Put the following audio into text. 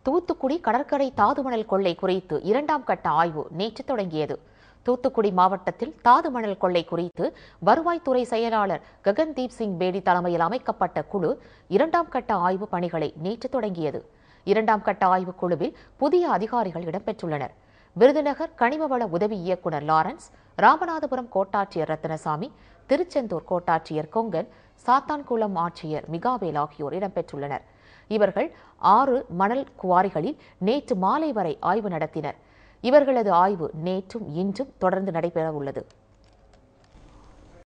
தூத்துக்குடி கடற்கரை தாதுமணல் கொள்ளை குறித்து இரண்டாம் கட்ட ஆய்வு நேற்று தொடங்கியது தூத்துக்குடி மாவட்டத்தில் தாதுமணல் கொள்ளை குறித்து வருவாய்த்துறை செயலாளர் ககன்தீப் சிங் பேடி தலைமையில் அமைக்கப்பட்ட குழு இரண்டாம் கட்ட ஆய்வு பணிகளை நேற்று தொடங்கியது இரண்டாம் கட்ட ஆய்வுக் குழுவில் புதிய அதிகாரிகள் இடம்பெற்றுள்ளனர் விருதுநகர் கனிமவள உதவி இயக்குநர் லாரன்ஸ் ராமநாதபுரம் கோட்டாட்சியர் ரத்தினசாமி திருச்செந்தூர் கோட்டாட்சியர் கொங்கன் சாத்தான்குளம் ஆட்சியர் மிகாவேல் ஆகியோர் இடம்பெற்றுள்ளனர் இவர்கள் ஆறு மணல் குவாரிகளில் நேற்று மாலை வரை ஆய்வு நடத்தினர் இவர்களது ஆய்வு நேற்றும் இன்றும் தொடர்ந்து நடைபெற உள்ளது